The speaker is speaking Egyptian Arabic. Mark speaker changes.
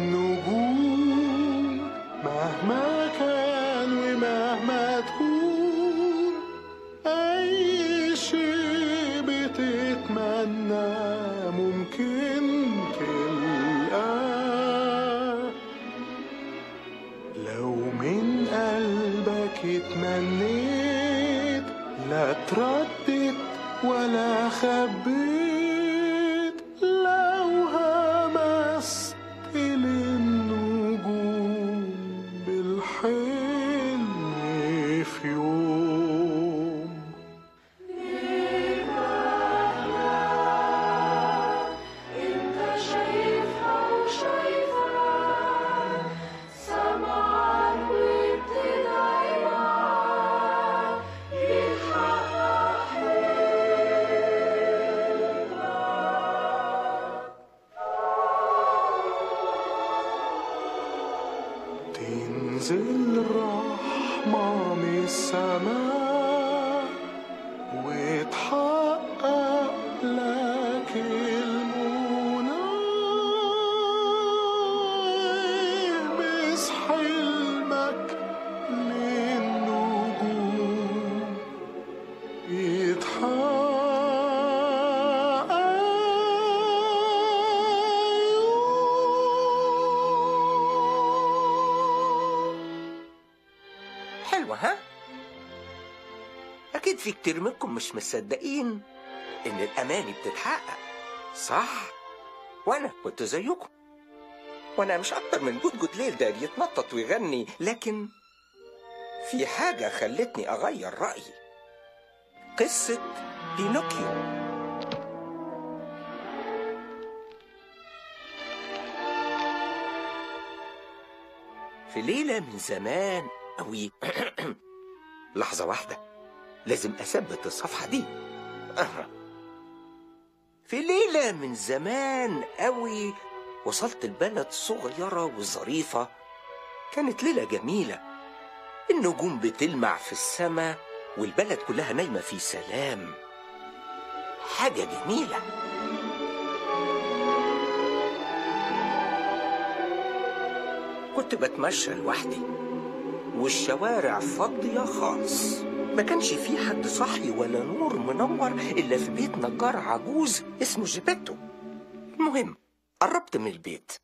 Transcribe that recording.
Speaker 1: النجوم مهما كان ومهما تكون أي شيء بتتمنى ممكن تلقاه لو من قلبك اتمنيت لا تردد ولا خبيت لو همست للنجوم بالحلم في يوم
Speaker 2: انت شايفها وشايفها سمعك وبتدعي معاك يتحقق
Speaker 1: تنزل رحمة من السماء وتحقق لك المنى بس حلمك للنجوم يتحقق
Speaker 3: حلوة ها؟ أكيد في كتير منكم مش مصدقين إن الأماني بتتحقق صح؟ وأنا كنت زيكم وأنا مش أكتر من جدجد ليل ده يتنطط ويغني لكن في حاجة خلتني أغير رأيي قصة بينوكيو في ليلة من زمان أوي لحظة واحدة لازم أثبت الصفحة دي أه. في ليلة من زمان أوي وصلت البلد صغيرة وظريفة كانت ليلة جميلة النجوم بتلمع في السماء والبلد كلها نايمة في سلام حاجة جميلة كنت بتمشى لوحدي والشوارع فاضية خالص ما كانش في حد صاحي ولا نور منور إلا في بيت نجار عجوز اسمه جيبيتو المهم قربت من البيت